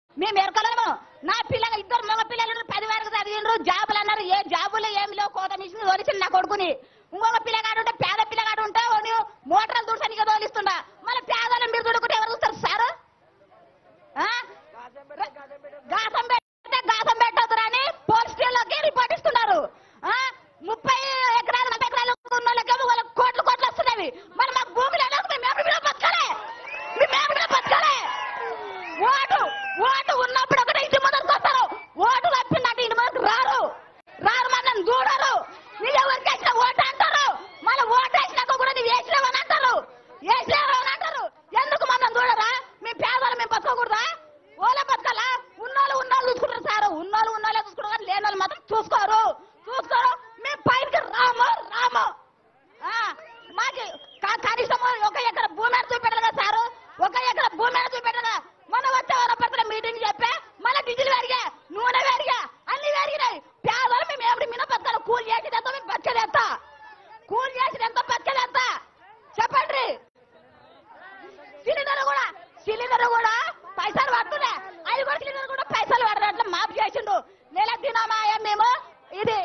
మేము ఎరకలేము నా పిల్లలు ఇద్దరు మగ పిల్లలు పది వరకు చదివిండ్రు జాబులు అన్నారు ఏ జాబులు ఏమి లేవు కోత మిషన్ తోలిసింది నా కొడుకుని ఇంకొక పిల్లగాడు ఉంటే పేద పిల్లగాడు ఉంటే వాడు మోటార్లు దూడసానికి తోలిస్తుండ మళ్ళీ పేదలు మీరు దుడుకుంటే ఎవరు చూస్తారు సార్ ఆ? గాసం పెడితే గాసం పెట్టొద్దురా అని పోలీస్ స్టేషన్లోకి రిపోర్ట్ ఇస్తున్నారు ఆ? ముప్పై ఎకరాలు నలభై ఎకరాలు ఉన్న వాళ్ళకేమో వాళ్ళకి కోట్లు కోట్లు వస్తున్నవి మరి మాకు భూములు ఎలా మేము ఎవరి మీద బతకాలి మేము ఎవరి మీద బతకాలి ఓటు ఓటు ఉన్నప్పుడు ఒకటే ఇంటి ముందరకు వస్తారు ఓటు తప్పిందంటే ఇంటి ముందరకు రారు రారు మరి నన్ను చూడరు నీకు ఎవరికి వేసిన ఓటు అంటారు మళ్ళీ ఓటు వేసినాక కూడా నువ్వు వేసినావని అంటారు వేసినావు అని అంటారు ఎందుకు మనం చూడరా మీ పేదలు మేము బతకకూడదా ఓలే బతకాలా ఉన్నోళ్ళు ఉన్నోళ్ళు చూసుకుంటారు సార్ ఉన్నోళ్ళు ఉన్నోళ్ళే చూసుకుంటారు కానీ లేని వాళ్ళు మాత్రం చూసుకోరు చూసుకోరు మేము పైకి రాము రాము ఆ, మాకి క- కనీసం ఒక ఎకర భూమి అని చూపెట్టాలి కదా సారు ఒక ఎకర భూమి అని చూపెట్టాలి కదా మొన్న వచ్చే వరపత్ర మీటింగ్ చెప్పే మళ్ళీ డీజిల్ పెరిగా నూనె పెరిగా అన్ని పెరిగినాయి పేదలు మేము ఎప్పుడు మిన బతకాలి కూలి చేసేది ఎంత మేము బతికేది ఎంత కూలి చేసేది ఎంత బతికేది ఎంత చెప్పండి సిలిండర్ కూడా సిలిండర్ కూడా పైసలు పడుతున్నాయి అది కూడా సిలిండర్ కూడా పైసలు పడనట్లు మాఫ్ చేసిండు నెల దినమా మేము ఇది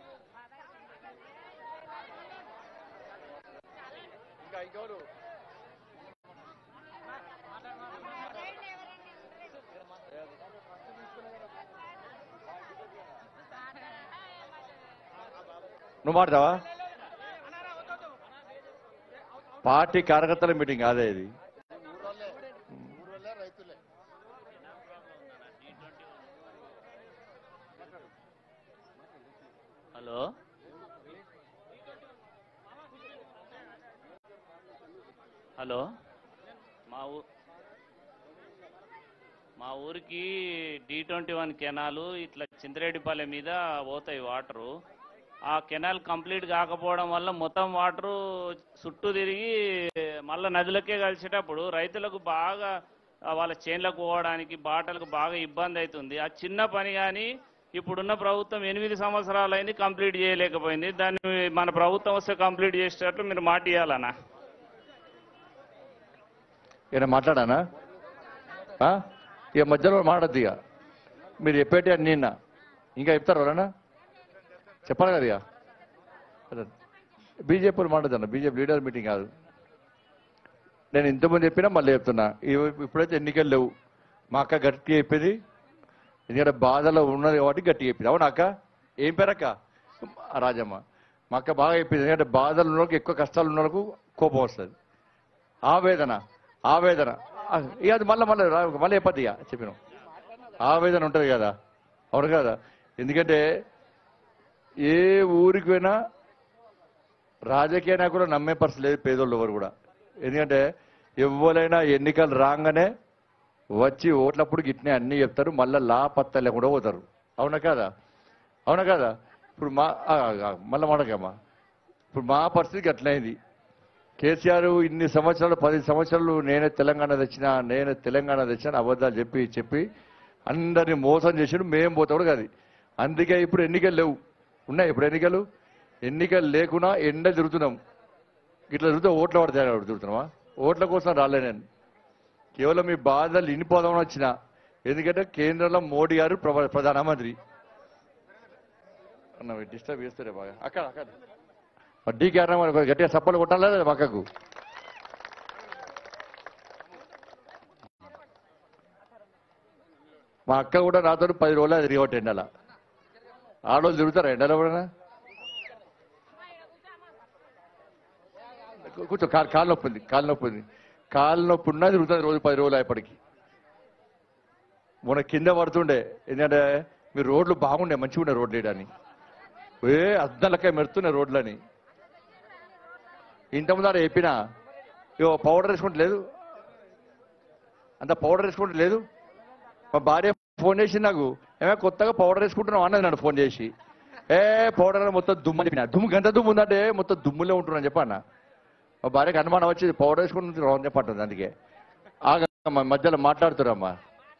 నువ్వు మాట్లాడతావా పార్టీ కార్యకర్తల మీటింగ్ అదే ఇది హలో హలో మా ఊ మా ఊరికి డి ట్వంటీ వన్ కెనాలు ఇట్లా చింతరేడిపల్లె మీద పోతాయి వాటరు ఆ కెనాల్ కంప్లీట్ కాకపోవడం వల్ల మొత్తం వాటరు చుట్టూ తిరిగి మళ్ళీ నదులకే కలిసేటప్పుడు రైతులకు బాగా ఆ, వాళ్ళ చేన్లకు పోవడానికి బాటలకు బాగా ఇబ్బంది అవుతుంది ఆ చిన్న పని కానీ ఇప్పుడున్న ప్రభుత్వం ఎనిమిది సంవత్సరాలైంది కంప్లీట్ చేయలేకపోయింది దాన్ని మన ప్రభుత్వం వస్తే కంప్లీట్ చేసేటట్లు మీరు మాట ఇవ్వాలన్నా ఈయన మాట్లాడానా ఆ? ఇక మధ్యలో మాట్లాడద్దు ఇక మీరు చెప్పేటి అన్ని నిన్న ఇంకా చెప్తారు ఎవరన్నా చెప్పాలి కదా ఇక బీజేపీ మాట్లాడదన్న బీజేపీ లీడర్ మీటింగ్ కాదు నేను ఇంతమంది చెప్పినా మళ్ళీ చెప్తున్నా ఇవి- ఇప్పుడైతే ఎన్నికలు లేవు మా అక్క గట్టి చెప్పింది ఎందుకంటే బాధలో ఉన్నది కాబట్టి గట్టి చెప్పింది అవునా అక్క ఏం పేరక్క రాజమ్మ మా అక్క బాగా చెప్పింది ఎందుకంటే బాధలు ఉన్న వాళ్ళకి ఎక్కువ కష్టాలు ఉన్న వాళ్ళకు కోపం వస్తుంది ఆవేదన ఆవేదన ఆ, ఇక అది మళ్ళీ మళ్ళీ రా- మళ్ళీ చెప్పద్దు ఇక చెప్పిన ఆవేదన ఉంటుంది కదా అవును కదా ఎందుకంటే ఏ ఊరికి పోయినా రాజకీయ నాయకులు నమ్మే పరిస్థితి లేదు పేదోళ్ళు ఎవరు కూడా ఎందుకంటే ఎవరైనా ఎన్నికలు రాగానే వచ్చి ఓట్లప్పుడు గిట్నే అన్ని చెప్తారు మళ్ళీ లాపత్త లేకుండా పోతారు అవునా కదా అవునా కదా ఇప్పుడు మా ఆ, ఆ, మళ్ళీ మాటకమ్మా ఇప్పుడు మా పరిస్థితికి అట్లయింది కేసీఆర్ ఇన్ని సంవత్సరాలు పది సంవత్సరాలు నేనే తెలంగాణ తెచ్చినా నేనే తెలంగాణ తెచ్చిన అబద్ధాలు చెప్పి చెప్పి అందరిని మోసం చేసాడు మేము పోతాడు కాదు అందుకే ఇప్పుడు ఎన్నికలు లేవు ఉన్నాయి ఇప్పుడు ఎన్నికలు ఎన్నికలు లేకున్నా ఎండ తిరుగుతున్నాం ఇట్లా తిరుగుతూ ఓట్ల పడితే తిరుగుతున్నామా ఓట్ల కోసం రాలే నేను కేవలం మీ బాధలు వినిపోదామని వచ్చిన ఎందుకంటే కేంద్రంలో మోడీ గారు ప్రవ- ప్రధానమంత్రి అన్న డిస్టర్బ్ చేస్తారే బాగా అక్కడ అక్కడ డీకే అన్న మరి గట్టిగా సప్పలు కొట్టాలా లేదా పక్కకు మా అక్క కూడా నాతో పది రోజులు తిరిగొట్టి ఎండల ఆడోళ్ళు తిరుగుతారా ఎండలో కూడా కూర్చో కాలు కాలు నొప్పి ఉంది కాలు నొప్పి ఉంది కాలు నొప్పి ఉన్నా తిరుగుతుంది రోజు పది రోజులు అయ్యేపటికి మొన్న కింద పడుతుండే ఎందుకంటే మీరు రోడ్లు బాగుండే మంచిగా ఉండే రోడ్లు వేయడాన్ని ఏ అద్దలకే మెరుతున్నాయి రోడ్లని ఇంతకుముందు ఆడ చెప్పినా ఇగో పౌడర్ వేసుకుంటే లేదు అంత పౌడర్ వేసుకుంటే లేదు మా భార్య ఫోన్ చేసి నాకు ఏమే కొత్తగా పౌడర్ వేసుకుంటున్నావు అన్నది నన్ను ఫోన్ చేసి ఏ పౌడర్ మొత్తం దుమ్ము అని చెప్పిన దుమ్ము గంట దుమ్ము ఉందంటే మొత్తం దుమ్ములే ఉంటున్నా చెప్పన్న మా భార్యకి అనుమానం వచ్చి పౌడర్ వేసుకుంటుంది రావని చెప్పంటుంది అందుకే ఆగమ్మా మధ్యలో మాట్లాడుతురమ్మా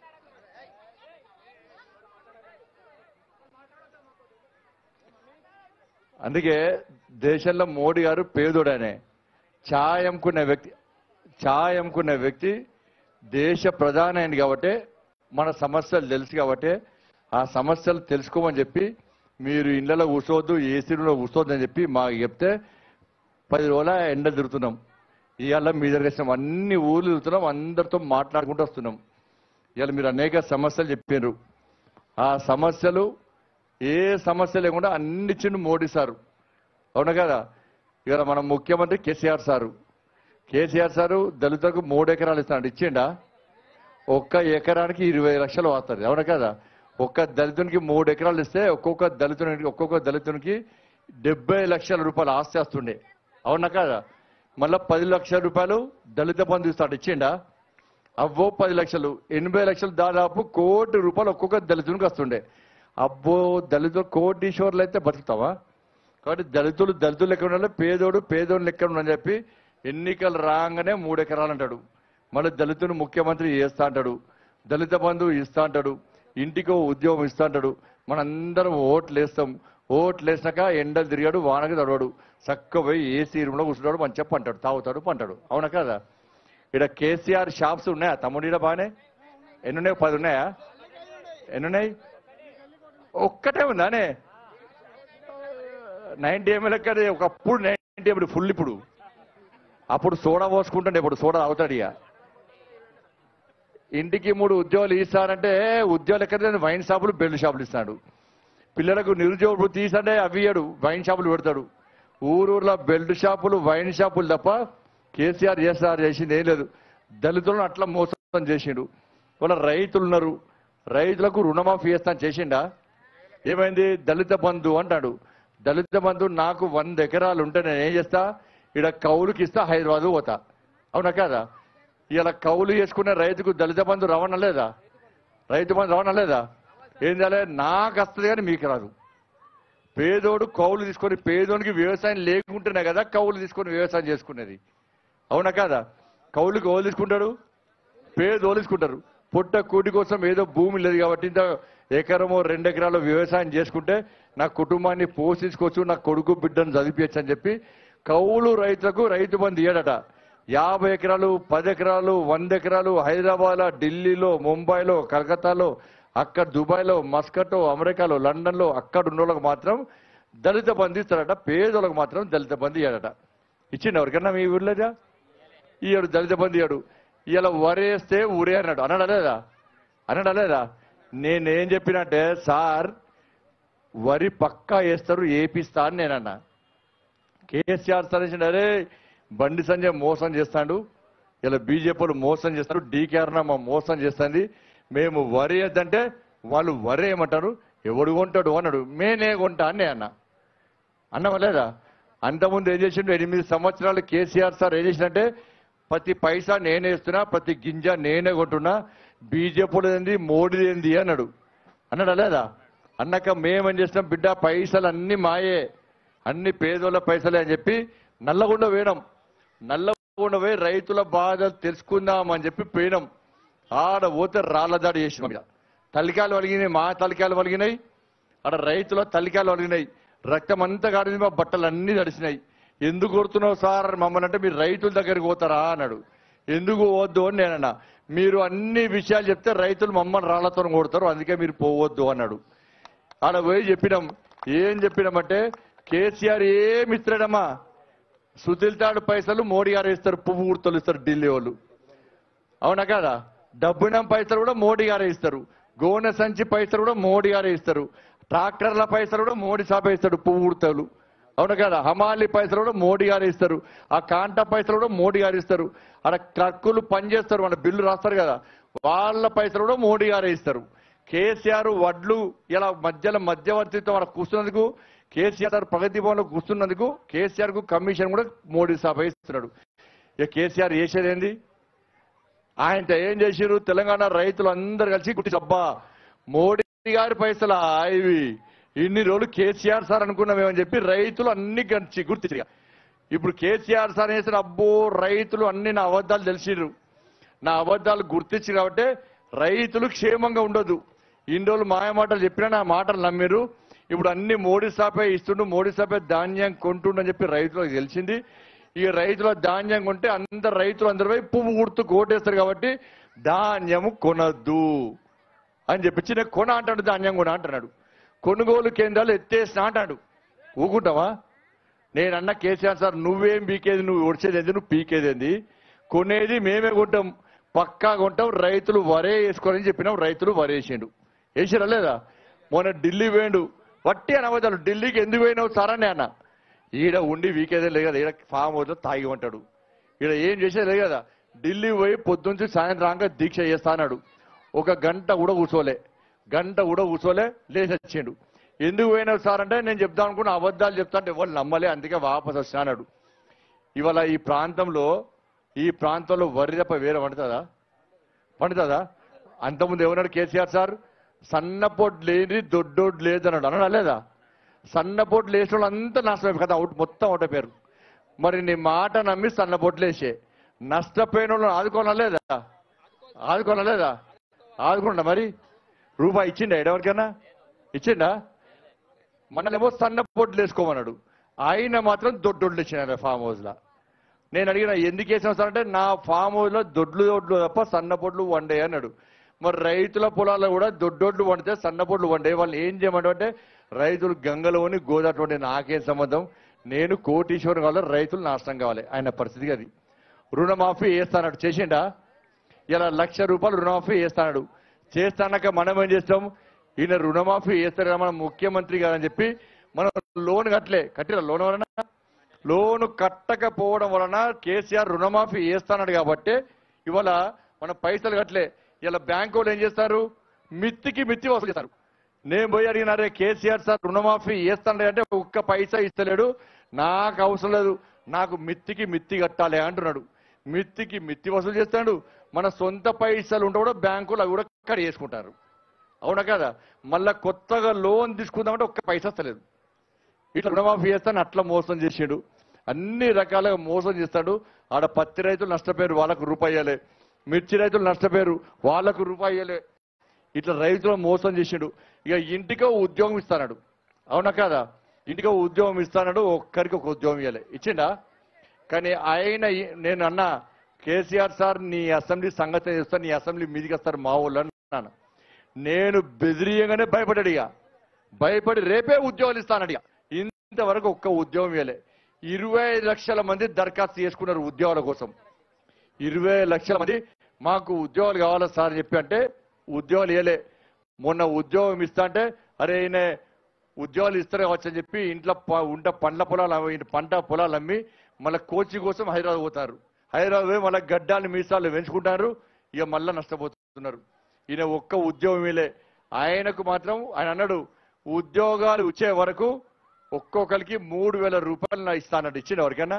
అందుకే దేశంలో మోడీ గారు పేదోడనే ఛాయ్ అమ్ముకునే వ్యక్తి ఛాయ్ అమ్ముకునే వ్యక్తి దేశ ప్రధాని అయింది కాబట్టి మన సమస్యలు తెలుసు కాబట్టి ఆ సమస్యలు తెలుసుకోమని చెప్పి మీరు ఇళ్లలో కూర్చోవద్దు ఏసీలో కూర్చోవద్దు అని చెప్పి మాకు చెప్తే పది రోజుల ఎండ తిరుగుతున్నాం ఇవాళ మీ దగ్గర వచ్చినాం అన్ని ఊర్లు తిరుగుతున్నాం అందరితో మాట్లాడుకుంటూ వస్తున్నాం ఇవాళ మీరు అనేక సమస్యలు చెప్పారు ఆ సమస్యలు ఏ సమస్య లేకుండా అన్ని చిన్న మోడీ సారు అవునా కదా ఇవాళ మన ముఖ్యమంత్రి కేసీఆర్ సారు కేసీఆర్ సారు దళితులకు మూడు ఎకరాలు ఇస్తాడు ఇచ్చిండా ఒక్క ఎకరానికి ఇరవై లక్షలు వస్తుంది అవునా కదా ఒక్క దళితునికి మూడు ఎకరాలు ఇస్తే ఒక్కొక్క దళితునికి ఒక్కొక్క దళితునికి డెబ్బై లక్షల రూపాయలు ఆస్తి వస్తుండే అవునా కదా మళ్ళా పది లక్షల రూపాయలు దళిత బంధు ఇస్తాడు ఇచ్చిండా అవ్వో పది లక్షలు ఎనభై లక్షలు దాదాపు కోటి రూపాయలు ఒక్కొక్క దళితునికి వస్తుండే అబ్బో దళితులు కోటీశ్వర్లు అయితే బతుకుతావా కాబట్టి దళితులు దళితులు లెక్క ఉండాలి పేదోడు పేదోడు లెక్క ఉండని చెప్పి ఎన్నికలు రాగానే మూడు ఎకరాలు అంటాడు మళ్ళీ దళితుని ముఖ్యమంత్రి చేస్తా అంటాడు దళిత బంధువు ఇస్తా అంటాడు ఇంటికో ఉద్యోగం ఇస్తా అంటాడు మనందరం ఓట్లు వేస్తాం ఓట్లు వేసినాక ఎండలు తిరిగాడు వానకి తడవాడు చక్క పోయి ఏసీ రూమ్లో కూర్చుంటాడు మంచిగా పంటాడు తాగుతాడు పంటాడు అవునా కదా ఇక్కడ కేసీఆర్ షాప్స్ ఉన్నాయా తమ్ముడు ఈడ బాగానే ఎన్ని ఉన్నాయి పది ఉన్నాయా ఎన్ని ఉన్నాయి ఒక్కటే ఉందానే నైన్టీ ఎంఎల్ ఎక్కడ ఒకప్పుడు నైన్టీ ఇప్పుడు ఫుల్ ఇప్పుడు అప్పుడు సోడా పోసుకుంటుండే ఇప్పుడు సోడా అవుతాడు ఇక ఇంటికి మూడు ఉద్యోగాలు ఇస్తానంటే ఉద్యోగాలు ఎక్కడ వైన్ షాపులు బెల్ట్ షాపులు ఇస్తాడు పిల్లలకు నిరుద్యోగ వృత్తి ఇస్తాడే అవి ఇయ్యడు వైన్ షాపులు పెడతాడు ఊరూర్లో బెల్ట్ షాపులు వైన్ షాపులు తప్ప కేసీఆర్ ఎస్ఆర్ చేసింది ఏం లేదు దళితులను అట్లా మోసం చేసిండు వాళ్ళ రైతులు ఉన్నారు రైతులకు రుణమాఫీ చేస్తాను చేసిండా ఏమైంది దళిత బంధు అంటాడు దళిత బంధు నాకు వంద ఎకరాలు ఉంటే నేను ఏం చేస్తా ఇక్కడ కౌలుకి ఇస్తా హైదరాబాద్ పోతా అవునా కదా ఇలా కౌలు చేసుకునే రైతుకు దళిత బంధు రవాణా లేదా రైతు బంధు రవాణా లేదా ఏం చేయాలి నాకు వస్తుంది కానీ మీకు రాదు పేదోడు కౌలు తీసుకొని పేదోనికి వ్యవసాయం లేకుంటేనే కదా కౌలు తీసుకొని వ్యవసాయం చేసుకునేది అవునా కదా కౌలుకి కౌలు తీసుకుంటాడు పేదోళ్ళు తీసుకుంటారు పుట్ట కూటి కోసం ఏదో భూమి లేదు కాబట్టి ఇంత ఎకరమో రెండు ఎకరాలు వ్యవసాయం చేసుకుంటే నా కుటుంబాన్ని పోషించుకోవచ్చు నా కొడుకు బిడ్డను చదివించచ్చు అని చెప్పి కౌలు రైతులకు రైతు బంధు ఇయ్యడట యాభై ఎకరాలు పది ఎకరాలు వంద ఎకరాలు హైదరాబాద్ ఢిల్లీలో ముంబైలో కలకత్తాలో అక్కడ దుబాయ్లో మస్కట్లో అమెరికాలో లండన్లో అక్కడ ఉన్న వాళ్ళకి మాత్రం దళిత బంధు ఇస్తారట పేదోళ్ళకి మాత్రం దళిత బంధు ఇయ్యాడట ఇచ్చిండు ఎవరికన్నా మీ ఊర్లోజా ఈయడు దళిత బంధు ఇయ్యాడు ఇలా వరేస్తే ఊరే అన్నాడు అన్నాడా లేదా అన్నాడా లేదా నేనేం చెప్పినట్టే సార్ వరి పక్కా వేస్తారు ఏపిస్తా అని నేనన్నా కేసీఆర్ సార్ వేసిండు, అరే బండి సంజయ్ మోసం చేస్తాడు ఇలా బీజేపీలు మోసం చేస్తారు డీకేఆర్ మా మోసం చేస్తుంది మేము వరి వేద్దంటే వాళ్ళు వరి ఏమంటారు ఎవడు కొంటాడు అన్నాడు మేనే కొంటా అని నేను అన్నా అన్నవా లేదా అంతకుముందు ఏం చేసిండు ఎనిమిది సంవత్సరాలు కేసీఆర్ సార్ ఏం చేసిందంటే ప్రతి పైసా నేనే ఇస్తున్నా ప్రతి గింజ నేనే కొంటున్నా బీజేపీలు ఏంది మోడీ ఏంది అన్నాడు అన్నాడా లేదా అన్నాక మేమేం చేస్తాం బిడ్డ పైసలు అన్ని మాయే అన్ని పేదోళ్ళ పైసలే అని చెప్పి నల్లగొండ వేయడం నల్లగొండ పోయి రైతుల బాధలు తెలుసుకుందాం అని చెప్పి పోయినాం ఆడ పోతే రాళ్ళ దాడి చేసినాం ఇక. తలికాయలు వలిగినాయి మా తలికాయలు వలిగినాయి ఆడ రైతుల తలికాయలు వలిగినాయి రక్తం అంతా కాడింది మా బట్టలు అన్ని తడిసినాయి ఎందుకు కొడుతున్నావు సార్ మమ్మల్ని అంటే మీరు రైతుల దగ్గరికి పోతారా అన్నాడు ఎందుకు పోవద్దు అని నేనన్నా మీరు అన్ని విషయాలు చెప్తే రైతులు మమ్మల్ని రాళ్లతో కొడతారు అందుకే మీరు పోవద్దు అన్నాడు ఆడ పోయి చెప్పినాం ఏం చెప్పినామంటే కేసీఆర్ ఏమి ఇస్తాడమ్మా సుధీల్ తాడు పైసలు మోడీ గారు ఇస్తారు పువ్వు గుర్తులు ఇస్తారు ఢిల్లీ వాళ్ళు అవునా కదా డబ్బునం పైసలు కూడా మోడీ గారే ఇస్తారు గోనె సంచి పైసలు కూడా మోడీ గారే ఇస్తారు ట్రాక్టర్ల పైసలు కూడా మోడీ సాపే ఇస్తాడు పువ్వు గుర్తలు అవునా కదా హమాలి పైసలు కూడా మోడీ గారు ఇస్తారు ఆ కాంట పైసలు కూడా మోడీ గారు ఇస్తారు అక్కడ ట్రక్కులు పనిచేస్తారు మన బిల్లు రాస్తారు కదా వాళ్ళ పైసలు కూడా మోడీ గారే ఇస్తారు కేసీఆర్ వడ్లు ఇలా మధ్యలో మధ్యవర్తితో మన కూర్చున్నందుకు కేసీఆర్ ప్రగతి భవన్లో కూర్చున్నందుకు కేసీఆర్ కు కమిషన్ కూడా మోడీ సాప ఇస్తున్నాడు ఇక కేసీఆర్ చేసేది ఏంది ఆయనతో ఏం చేసిరు తెలంగాణ రైతులు అందరు కలిసి గుర్తి అబ్బా మోడీ గారి పైసలా ఇవి ఇన్ని రోజులు కేసీఆర్ సార్ అనుకున్నామేమని చెప్పి రైతులు అన్ని గంచి గుర్తించారు ఇప్పుడు కేసీఆర్ సార్ చేసిన అబ్బో రైతులు అన్ని నా అబద్ధాలు తెలిసిరు నా అబద్ధాలు గుర్తించి కాబట్టి రైతులు క్షేమంగా ఉండదు ఇన్ని రోజులు మాయ మాటలు చెప్పినా నా మాటలు నమ్మిరు ఇప్పుడు అన్ని మోడీ సాపే ఇస్తుండు మోడీ సాపే ధాన్యం కొంటుండని చెప్పి రైతులకు తెలిసింది ఈ రైతుల ధాన్యం కొంటే అందరు రైతులు అందరిపై పువ్వు గుర్తు కోటేస్తారు కాబట్టి ధాన్యము కొనద్దు అని చెప్పి చిన్న కొన అంటాడు ధాన్యం కొన అంటున్నాడు కొనుగోలు కేంద్రాలు ఎత్తేసిన అంటాడు ఊకుంటావా నేను అన్న కేసీఆర్ సార్ నువ్వేం పీకేది నువ్వు ఒడిచేది ఏంది నువ్వు పీకేది ఏంది కొనేది మేమే కొంటాం పక్కా కొంటాం రైతులు వరే వేసుకోరని చెప్పినాం రైతులు వరేసిండు వేసిరా లేదా మొన్న ఢిల్లీ పోయిండు వట్టి అనవదాలు ఢిల్లీకి ఎందుకు పోయినావు సార్ అని అన్న ఈడ ఉండి వీకేదే లేదు కదా ఈడ ఫామ్ హౌస్ లో తాగి ఉంటాడు ఈడ ఏం చేసేది లేదు కదా ఢిల్లీ పోయి పొద్దుంచి సాయంత్రంగా దీక్ష చేస్తా అన్నాడు ఒక గంట కూడా కూర్చోలే గంట కూడా కూర్చోలే లేచి వచ్చిండు ఎందుకు పోయినావు సార్ అంటే నేను చెప్దాం అనుకున్న అబద్ధాలు చెప్తా అంటే ఎవరు నమ్మలే అందుకే వాపస్ వచ్చినా అన్నాడు ఇవాళ ఈ ప్రాంతంలో ఈ ప్రాంతంలో వరి తప్ప వేరే పండుతుందా పండుతుందా అంతకుముందు ఏమన్నాడు కేసీఆర్ సార్ సన్నపోటు లేని దొడ్డోడు లేదు అన్నాడు అన్నాడా లేదా సన్నపోటు లేచిన వాళ్ళు అంతా నాశనం కదా అవుట్ మొత్తం ఒకటే పేరు మరి నీ మాట నమ్మి సన్నపోట్లు వేసే నష్టపోయిన వాళ్ళు ఆదుకోనా లేదా ఆదుకోనా లేదా ఆదుకుండా మరి రూపాయి ఇచ్చిండా ఎవరికైనా ఇచ్చిండా మననేమో సన్న పొట్లు వేసుకోమన్నాడు ఆయన మాత్రం దొడ్డొడ్లు ఇచ్చిన ఫామ్ హౌస్ లా నేను అడిగిన ఎందుకు వేసాం సార్ అంటే నా ఫామ్ హౌస్ లో దొడ్లు దొడ్లు తప్ప సన్న పొట్లు వండే అన్నాడు మరి రైతుల పొలాల్లో కూడా దొడ్డొడ్లు వండితే సన్న పొట్లు వండే వాళ్ళు ఏం చేయమంటారు అంటే రైతులు గంగలోని గోదాటువంటి నాకేం సంబంధం నేను కోటీశ్వరం కావాలి రైతులు నాశనం కావాలి ఆయన పరిస్థితి అది రుణమాఫీ వేస్తానడు చేసిండా ఇలా లక్ష రూపాయలు రుణమాఫీ చేస్తాడు చేస్తానక మనం ఏం చేస్తాం ఈయన రుణమాఫీ చేస్తారు కదా మన ముఖ్యమంత్రి గారు అని చెప్పి మనం లోన్ కట్టలే కట్టిన లోన్ వలన లోన్ కట్టకపోవడం వలన కేసీఆర్ రుణమాఫీ చేస్తాడు కాబట్టి ఇవాళ మన పైసలు కట్టలే ఇలా బ్యాంకు వాళ్ళు ఏం చేస్తారు మిత్తికి మిత్తి వసూలు చేస్తారు నేను పోయి అడిగినారే కేసీఆర్ సార్ రుణమాఫీ చేస్తాడు అంటే ఒక్క పైసా ఇస్తలేడు నాకు అవసరం లేదు నాకు మిత్తికి మిత్తి కట్టాలి అంటున్నాడు మిత్తికి మిత్తి వసూలు చేస్తాడు మన సొంత పైసలు ఉంటే కూడా బ్యాంకులు అవి కూడా కట్ చేసుకుంటారు అవునా కదా మళ్ళా కొత్తగా లోన్ తీసుకుందామంటే ఒక్క పైసా వస్తలేదు ఇట్లా రుణమాఫీ చేస్తాను అట్లా మోసం చేసాడు అన్ని రకాలుగా మోసం చేస్తాడు ఆడ పత్తి రైతులు నష్టపోయారు వాళ్ళకు రూపాయలే మిర్చి రైతులు నష్టపోయారు వాళ్ళకు రూపాయలే ఇట్లా రైతులు మోసం చేసాడు ఇక ఇంటికో ఉద్యోగం ఇస్తాడు అవునా కదా ఇంటికో ఉద్యోగం ఇస్తాడు ఒక్కరికి ఒక ఉద్యోగం ఇవ్వలే ఇచ్చిండా కానీ ఆయన ఈ- నేను అన్నా కేసీఆర్ సార్ నీ అసెంబ్లీ సంగతి చేస్తా నీ అసెంబ్లీ మీదికి వస్తారు మా ఊళ్ళో అన్నాను నేను బెదిరియంగానే భయపడ్డాడు ఇక భయపడి రేపే ఉద్యోగాలు ఇస్తానడు ఇక ఇంతవరకు ఒక్క ఉద్యోగం ఇవ్వలే ఇరవై ఐదు లక్షల మంది దరఖాస్తు చేసుకున్నారు ఉద్యోగాల కోసం ఇరవై లక్షల మంది మాకు ఉద్యోగాలు కావాలా సార్ చెప్పి అంటే ఉద్యోగాలు ఇవ్వలే మొన్న ఉద్యోగం ఇస్తా అంటే అరే ఈయన ఉద్యోగాలు ఇస్తారు కావచ్చు అని చెప్పి ఇంట్లో ప- ఉంట పండ్ల పొలాలు అమ్మి- పంట పొలాలు అమ్మి మళ్ళీ కోచింగ్ కోసం హైదరాబాద్ పోతారు హైదరాబాద్ పోయి మళ్ళీ గడ్డాలు మీసాలు పెంచుకుంటారు ఇక మళ్ళీ నష్టపోతున్నారు ఈయన ఒక్క ఉద్యోగం ఇలే ఆయనకు మాత్రం ఆయన అన్నాడు ఉద్యోగాలు వచ్చే వరకు ఒక్కొక్కరికి మూడు వేల రూపాయలు నా ఇస్తానన్నాడు ఇచ్చిన ఎవరికైనా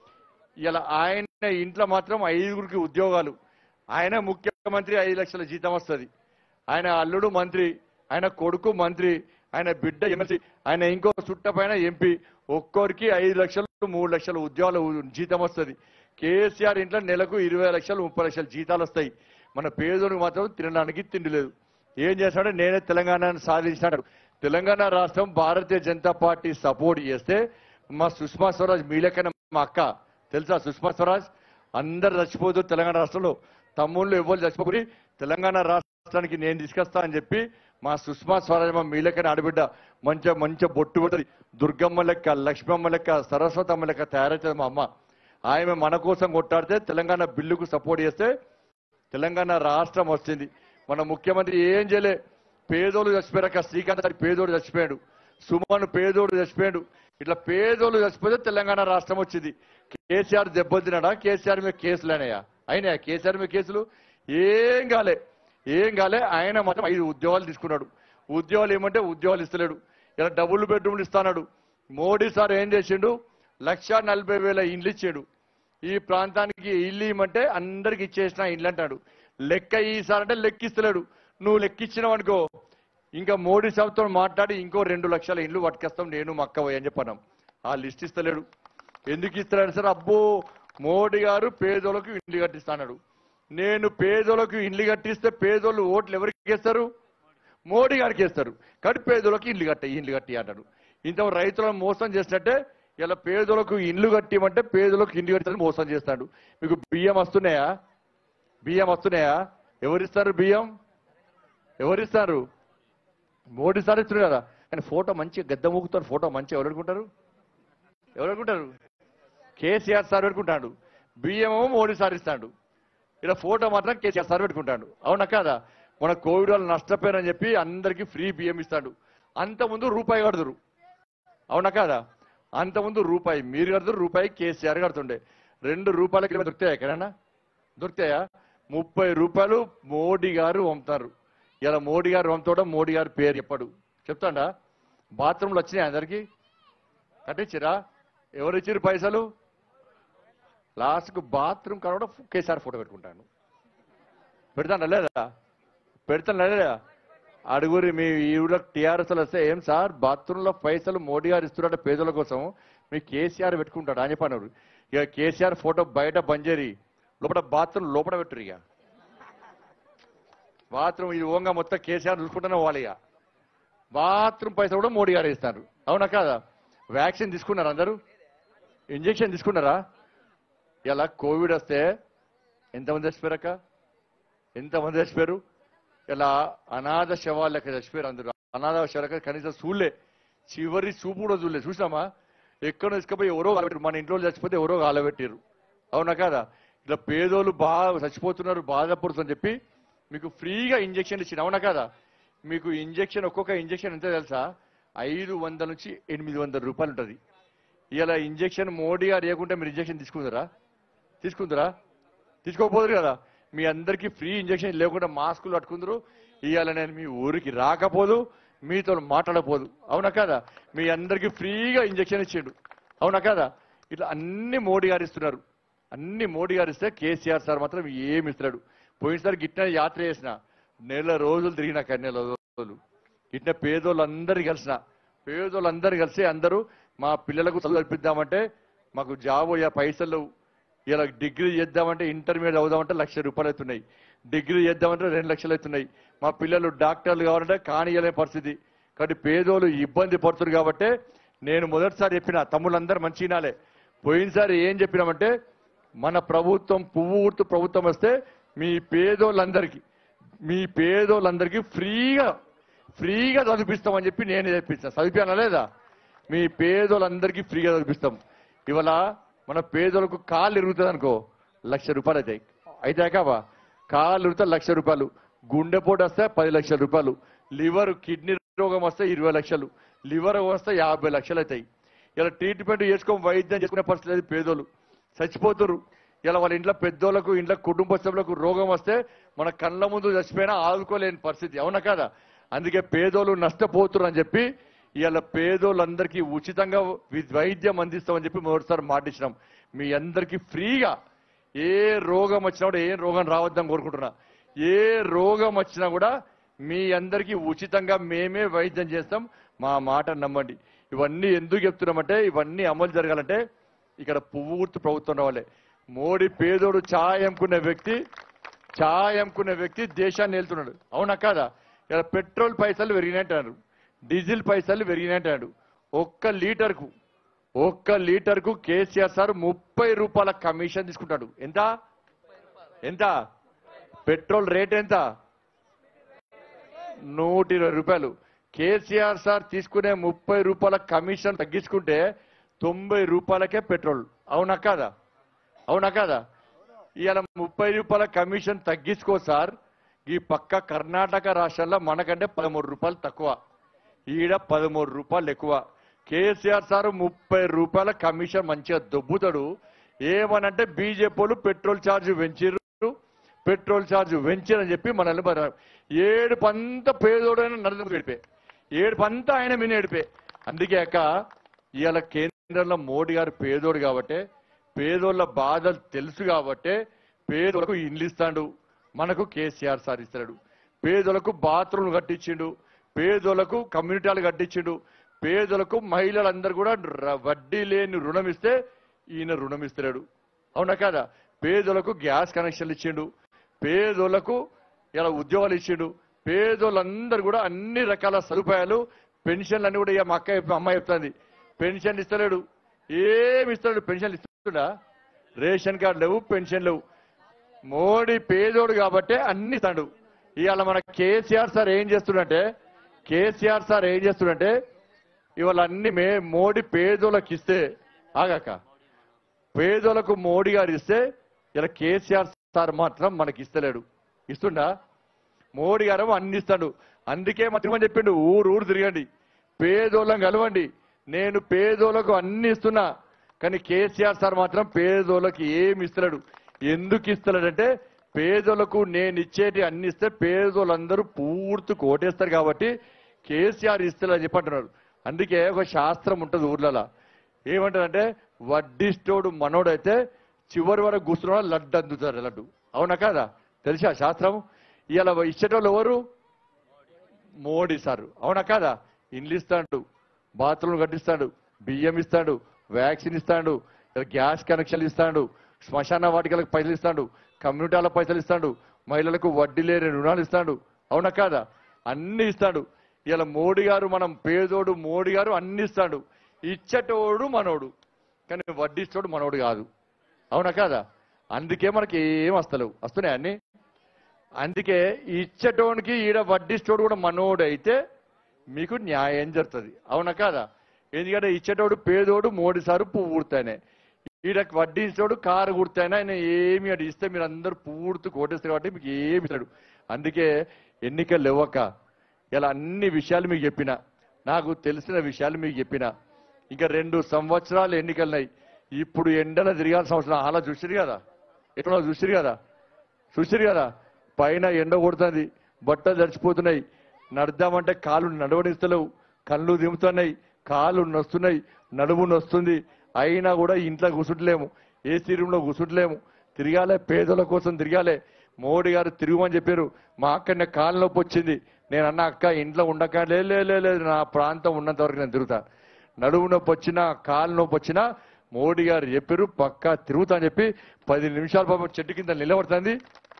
ఇలా ఆయన ఇంట్లో మాత్రం ఐదుగురికి ఉద్యోగాలు ఆయన ముఖ్యమంత్రి ఐదు లక్షల జీతం వస్తుంది ఆయన అల్లుడు మంత్రి ఆయన కొడుకు మంత్రి ఆయన బిడ్డ ఎమ్మెల్సీ ఆయన ఇంకో చుట్ట పైన ఎంపీ ఒక్కొరికి ఐదు లక్షలు మూడు లక్షల ఉద్యోగాలు జీతం వస్తుంది కేసీఆర్ ఇంట్లో నెలకు ఇరవై లక్షలు ముప్పై లక్షల జీతాలు వస్తాయి మన పేదోనికి మాత్రం తినడానికి తిండి లేదు ఏం చేస్తాడో నేనే తెలంగాణను సాధించినాడు తెలంగాణ రాష్ట్రం భారతీయ జనతా పార్టీ సపోర్ట్ చేస్తే మా సుష్మా స్వరాజ్ మీ లెక్కన మా అక్క తెలుసా సుష్మా స్వరాజ్ అందరు చచ్చిపోతూ తెలంగాణ రాష్ట్రంలో తమ్ముళ్ళు ఎవరు చచ్చిపోయి తెలంగాణ రాష్ట్రానికి నేను తీసుకొస్తా అని చెప్పి మా సుష్మా స్వరాజ్ మా మీ లెక్కన ఆడబిడ్డ మంచిగా మంచిగా బొట్టు కొట్టది దుర్గమ్మ లెక్క లక్ష్మమ్మ లెక్క సరస్వతమ్మ లెక్క తయారవుతుంది మా అమ్మ ఆమె మన కోసం కొట్టాడితే తెలంగాణ బిల్లుకు సపోర్ట్ చేస్తే తెలంగాణ రాష్ట్రం వచ్చింది మన ముఖ్యమంత్రి ఏం చేయలే పేదోళ్ళు చచ్చిపోయాక శ్రీకాంత్ గారి పేదోడు చచ్చిపోయాడు సుమన్ పేదోడు చచ్చిపోయాడు ఇట్లా పేదోళ్ళు చచ్చిపోతే తెలంగాణ రాష్ట్రం వచ్చింది కేసీఆర్ దెబ్బతిన్నాడా కేసీఆర్ మీద కేసులు అయినాయా అయినాయా కేసీఆర్ మీద కేసులు ఏం కాలే ఏం కాలే ఆయన మాత్రం ఐదు ఉద్యోగాలు తీసుకున్నాడు ఉద్యోగాలు ఏమంటే ఉద్యోగాలు ఇస్తలేడు ఇలా డబుల్ బెడ్రూమ్లు ఇస్తాడు మోడీ సార్ ఏం చేసిండు లక్ష నలభై వేల ఇండ్లు ఇచ్చాడు ఈ ప్రాంతానికి ఇల్లు ఇవ్వమంటే అందరికి ఇచ్చేసిన ఇల్లు అంటాడు లెక్క ఈసారంటే లెక్కిస్తలేడు నువ్వు లెక్కిచ్చినావు అనుకో ఇంకా మోడీ సాబ్తో మాట్లాడి ఇంకో రెండు లక్షల ఇండ్లు పట్టుకొస్తాం నేను మా అక్క పోయి అని చెప్పన్నాం ఆ లిస్ట్ ఇస్తలేడు ఎందుకు ఇస్తలేడు సార్ అబ్బో మోడీ గారు పేదోళ్ళకు ఇండ్లు కట్టిస్తాడు నేను పేదోళ్ళకు ఇండ్లు కట్టిస్తే పేదోళ్ళు ఓట్లు ఎవరికి వేస్తారు మోడీ గారికి వేస్తారు కానీ పేదోళ్ళకి ఇండ్లు కట్ట ఇండ్లు కట్టి అంటాడు ఇంత రైతులను మోసం చేసినట్టే ఇలా పేదోళ్ళకు ఇండ్లు కట్టిమంటే పేదోళ్ళకు ఇండ్లు కట్టాలని మోసం చేస్తాడు మీకు బియ్యం వస్తున్నాయా బియ్యం వస్తున్నాయా ఎవరిస్తారు బియ్యం ఎవరిస్తారు మోడీ సార్ ఇస్తున్నారు కదా కానీ ఫోటో మంచిగా గద్ద మూకుతారు ఫోటో మంచిగా ఎవరు పెట్టుకుంటారు ఎవరు పెట్టుకుంటారు కేసీఆర్ సార్ పెట్టుకుంటాడు బియ్యం మోడీ సార్ ఇస్తాడు ఇలా ఫోటో మాత్రం కేసీఆర్ సార్ పెట్టుకుంటాడు అవునా కాదా మన కోవిడ్ వల్ల నష్టపోయారని చెప్పి అందరికీ ఫ్రీ బియ్యం ఇస్తాడు అంత ముందు రూపాయి కడుదురు అవునా కాదా అంత ముందు రూపాయి మీరు కడుతురు రూపాయి కేసీఆర్ కడుతుండే రెండు రూపాయలకి దొరుకుతాయా ఎక్కడైనా దొరుకుతాయా ముప్పై రూపాయలు మోడీ గారు పంపుతారు ఇలా మోడీ గారు పంపుతాడు మోడీ గారు పేరు చెప్పడు చెప్తాడా బాత్రూమ్లు వచ్చినాయి అందరికి కట్టించిరా ఎవరు ఇచ్చిరు పైసలు లాస్ట్కు బాత్రూమ్ కాడ కూడా కేసీఆర్ ఫోటో పెట్టుకుంటాను పెడతాను లేదా పెడతాను లేదా అడుగురి మీ ఈవిడ టీఆర్ఎస్ వస్తే ఏం సార్ బాత్రూంలో పైసలు మోడీ గారు ఇస్తున్నాడు పేదల కోసం మీ కేసీఆర్ పెట్టుకుంటాడు అని చెప్పన్నారు ఇక కేసీఆర్ ఫోటో బయట బంజేరి లోపల బాత్రూమ్ లోపల పెట్టురు ఇక బాత్రూమ్ ఇది ఓంగా మొత్తం కేసీఆర్ చూసుకుంటూనే పోవాలి ఇక బాత్రూమ్ పైసలు కూడా మోడీ గారు ఇస్తారు అవునా కాదా వ్యాక్సిన్ తీసుకున్నారు అందరూ ఇంజెక్షన్ తీసుకున్నారా ఇలా కోవిడ్ వస్తే ఎంతమంది చచ్చిపోయారక్క ఎంతమంది చచ్చిపోయారు ఇలా అనాథ శవాలు లెక్క చచ్చిపోయారు అందరూ అనాథ శవాలక కనీసం చూడలే చివరి చూపు కూడా చూడలే చూసామా ఎక్కడ తీసుకుపోయి ఎవరో కాలబెట్టారు మన ఇంట్లో చచ్చిపోతే ఎవరో కాలబెట్టారు అవునా కాదా ఇట్లా పేదోళ్ళు బాగా చచ్చిపోతున్నారు బాధపడుతుందని చెప్పి మీకు ఫ్రీగా ఇంజెక్షన్ ఇచ్చిన అవునా కాదా మీకు ఇంజెక్షన్ ఒక్కొక్క ఇంజెక్షన్ ఎంత తెలుసా ఐదు వందల నుంచి ఎనిమిది వందల రూపాయలు ఉంటుంది ఇలా ఇంజెక్షన్ మోడీ గారు లేకుంటే మీరు ఇంజెక్షన్ తీసుకుందరా తీసుకుందరా తీసుకోకపోదురు కదా మీ అందరికీ ఫ్రీ ఇంజెక్షన్ లేకుండా మాస్కులు పట్టుకుందరు ఇవాళ నేను మీ ఊరికి రాకపోదు మీతో మాట్లాడపోదు అవునా కదా మీ అందరికీ ఫ్రీగా ఇంజెక్షన్ ఇచ్చిండు అవునా కదా ఇట్లా అన్ని మోడీ గారు ఇస్తున్నారు అన్ని మోడీ గారు ఇస్తే కేసీఆర్ సార్ మాత్రం ఏమి ఇస్తున్నాడు పోయినసారి గిట్ట యాత్ర చేసిన నెల రోజులు తిరిగిన అక్కడ నెల రోజులు ఇట్లా పేదోళ్ళందరూ కలిసిన పేదోళ్ళందరూ కలిసి అందరూ మా పిల్లలకు చదువు కల్పిద్దామంటే మాకు జాబ్ అయ్యా పైసలు లేవు. ఇలా డిగ్రీ చేద్దామంటే ఇంటర్మీడియట్ అవుదామంటే లక్ష రూపాయలు అవుతున్నాయి డిగ్రీ చేద్దామంటే రెండు లక్షలు అవుతున్నాయి మా పిల్లలు డాక్టర్లు కావాలంటే కానియలే పరిస్థితి కాబట్టి పేదోళ్ళు ఇబ్బంది పడుతున్నారు కాబట్టి నేను మొదటిసారి చెప్పిన తమ్ముళ్ళందరూ మంచినాలే పోయినసారి ఏం చెప్పినామంటే మన ప్రభుత్వం పువ్వు గుర్తు ప్రభుత్వం వస్తే మీ పేదోళ్ళందరికీ మీ పేదోళ్ళందరికీ ఫ్రీగా ఫ్రీగా చదివిస్తామని చెప్పి నేను చెప్పించాను చదివానా లేదా మీ పేదోళ్ళందరికీ ఫ్రీగా చదివిస్తాం ఇవాళ మన పేదోళ్ళకు కాళ్ళు ఇరుగుతుంది అనుకో లక్ష రూపాయలు అవుతాయి అయితే కావా కాళ్ళు ఇరిగితే లక్ష రూపాయలు గుండెపోటు వస్తే పది లక్షల రూపాయలు లివర్ కిడ్నీ రోగం వస్తే ఇరవై లక్షలు లివర్ వస్తే యాభై లక్షలు అవుతాయి ఇలా ట్రీట్మెంట్ చేసుకొని వైద్యం చేసుకునే పరిస్థితి లేదు పేదోళ్ళు చచ్చిపోతున్నారు ఇలా వాళ్ళ ఇంట్లో పెద్దోళ్ళకు ఇంట్లో కుటుంబ సభ్యులకు రోగం వస్తే మన కళ్ళ ముందు చచ్చిపోయినా ఆదుకోలేని పరిస్థితి అవునా కదా అందుకే పేదోళ్ళు నష్టపోతున్నారు అని చెప్పి ఇవాళ పేదోళ్ళందరికీ ఉచితంగా వి- వైద్యం అందిస్తామని చెప్పి మొదటిసారి మాటిచ్చినాం మీ అందరికీ ఫ్రీగా ఏ రోగం వచ్చినా కూడా ఏ రోగం రావద్దని కోరుకుంటున్నా ఏ రోగం వచ్చినా కూడా మీ అందరికీ ఉచితంగా మేమే వైద్యం చేస్తాం మా మాట నమ్మండి ఇవన్నీ ఎందుకు చెప్తున్నామంటే ఇవన్నీ అమలు జరగాలంటే ఇక్కడ పువ్వు గుర్తు ప్రభుత్వం రావాలి మోడీ పేదోడు ఛాయ్ అమ్ముకునే వ్యక్తి ఛాయ్ అమ్ముకునే వ్యక్తి దేశాన్ని వెళ్తున్నాడు అవునా కాదా ఇలా పెట్రోల్ పైసలు పెరిగినట్టాడు డీజిల్ పైసలు పెరిగినట్టాడు ఒక్క లీటర్కు ఒక్క లీటర్కు కేసీఆర్ సార్ ముప్పై రూపాయల కమిషన్ తీసుకుంటాడు ఎంత ఎంత పెట్రోల్ రేట్ ఎంత నూట ఇరవై రూపాయలు కేసీఆర్ సార్ తీసుకునే ముప్పై రూపాయల కమిషన్ తగ్గించుకుంటే తొంభై రూపాయలకే పెట్రోల్ అవునా కాదా అవునా కాదా ఇవాళ ముప్పై రూపాయల కమిషన్ తగ్గించుకో సార్ ఈ పక్క కర్ణాటక రాష్ట్రాల్లో మనకంటే పదమూడు రూపాయలు తక్కువ ఈడ పదమూడు రూపాయలు ఎక్కువ కేసీఆర్ సార్ ముప్పై రూపాయల కమిషన్ మంచిగా దొబ్బుతాడు ఏమనంటే బీజేపీ వాళ్ళు పెట్రోల్ ఛార్జ్ పెంచిర్రు పెట్రోల్ ఛార్జ్ పెంచిరని చెప్పి మనల్ని మరి ఏడు పంత పేదోడైన నరేంద్ర గడిపే ఏడు పంత ఆయన మీద ఏడిపే అందుకే అక్క ఇవాళ కేంద్రంలో మోడీ గారు పేదోడు కాబట్టే పేదోళ్ళ బాధలు తెలుసు కాబట్టే పేదోళ్ళకు ఇండ్లు ఇస్తాడు మనకు కేసీఆర్ సార్ ఇస్తాడు పేదోళ్ళకు బాత్రూమ్ కట్టించిండు పేదోళ్ళకు కమ్యూనిటీలు కట్టించిండు పేదలకు మహిళలందరూ కూడా ర- వడ్డీ లేని రుణం ఇస్తే ఈయన రుణం ఇస్తున్నాడు అవునా కదా పేదలకు గ్యాస్ కనెక్షన్లు ఇచ్చిండు పేదోళ్లకు ఇలా ఉద్యోగాలు ఇచ్చిండు పేదోళ్ళందరూ కూడా అన్ని రకాల సదుపాయాలు పెన్షన్లు అన్ని కూడా ఇక మా అక్క చెప్ప- అమ్మాయి చెప్తుంది పెన్షన్ ఇస్తలేడు ఏమి ఇస్తాడు పెన్షన్ ఇస్తుడా రేషన్ కార్డు లేవు పెన్షన్ లేవు మోడీ పేదోడు కాబట్టే అన్ని ఇస్తాడు ఇవాళ మన కేసీఆర్ సార్ ఏం చేస్తుండంటే కేసీఆర్ సార్ ఏం చేస్తుండంటే ఇవాళ అన్ని మే మోడీ పేదోళ్ళకి ఇస్తే ఆగాక పేదోళ్ళకు మోడీ గారు ఇస్తే ఇలా కేసీఆర్ సార్ మాత్రం మనకి ఇస్తలేడు ఇస్తుండా మోడీ గారు అన్ని ఇస్తాడు అందుకే మాత్రమని చెప్పిండు ఊరు ఊరు తిరగండి పేదోళ్ళం కలవండి నేను పేదోళ్ళకు అన్ని ఇస్తున్నా కానీ కేసీఆర్ సార్ మాత్రం పేదోళ్ళకి ఏమి ఇస్తలేడు ఎందుకు ఇస్తలేడంటే పేదోళ్ళకు నేను ఇచ్చేటి అన్ని ఇస్తే పేదోళ్ళందరూ పూర్తి కోటేస్తారు కాబట్టి కేసీఆర్ ఇస్తలేదని చెప్పంటున్నాడు అందుకే ఒక శాస్త్రం ఉంటుంది ఊర్లలో ఏమంటారంటే వడ్డిస్తోడు మనోడైతే చివరి వరకు కూర్చున్న లడ్డు అందుతారు లడ్డు అవునా కాదా తెలుసా శాస్త్రం ఇవాళ ఇచ్చేటోళ్ళు ఎవరు మోడీ సార్ అవునా కాదా ఇండ్లు ఇస్తాడు బాత్రూమ్ కట్టిస్తాడు బియ్యం ఇస్తాడు వ్యాక్సిన్ ఇస్తాడు గ్యాస్ కనెక్షన్లు ఇస్తాడు శ్మశాన వాటికలకు పైసలు ఇస్తాడు కమ్యూనిటీల పైసలు ఇస్తాడు మహిళలకు వడ్డీ లేని రుణాలు ఇస్తాడు అవునా కాదా అన్ని ఇస్తాడు ఇలా మోడీ గారు మనం పేదోడు మోడీ గారు అన్ని ఇస్తాడు ఇచ్చేటోడు మనోడు కానీ వడ్డిస్తోడు మనోడు కాదు అవునా కాదా అందుకే మనకి ఏం వస్తలేవు వస్తున్నాయి అన్ని అందుకే ఇచ్చేటోనికి ఈడ వడ్డిస్తోడు కూడా మనోడు అయితే మీకు న్యాయం జరుగుతుంది అవునా కాదా ఎందుకంటే ఇచ్చేటోడు పేదోడు మోడీ సారు పువ్వు కుడతానే ఈడ వడ్డించేటోడు కారు కుడతానే ఆయన ఏమి అటు ఇస్తే మీరు అందరూ పూర్తి కోటేస్తారు కాబట్టి మీకు ఏమి ఇస్తాడు అందుకే ఎన్నికలు ఇవ్వక ఇలా అన్ని విషయాలు మీకు చెప్పిన నాకు తెలిసిన విషయాలు మీకు చెప్పిన ఇంకా రెండు సంవత్సరాలు ఎన్నికలున్నాయి ఇప్పుడు ఎండల తిరగాల్సిన అవసరం అలా చూసిరు కదా ఎట్లా చూసిరు కదా చూసిరు కదా పైన ఎండ కొడుతుంది బట్టలు తడిచిపోతున్నాయి నడదామంటే కాళ్ళు నడవనిస్తలేవు కళ్ళు దింపుతున్నాయి కాళ్ళు నొస్తున్నాయి నడుము నొస్తుంది అయినా కూడా ఇంట్లో కూసుంటలేము ఏసీ రూమ్లో కూసుంటలేము తిరగాలే పేదల కోసం తిరగాలే మోడీ గారు తిరుగుమని చెప్పారు మా అక్కడనే కాళ్ళ నొప్పి వచ్చింది నేను అన్న అక్క ఇంట్లో ఉండక లే లే, లే, లేదు నా ప్రాంతం ఉన్నంత వరకు నేను తిరుగుతా నడుము నొప్పి వచ్చినా కాలు నొప్పి వచ్చినా మోడీ గారు చెప్పారు పక్కా తిరుగుతా అని చెప్పి పది నిమిషాల పాపం చెట్టు కింద నిలబడుతుంది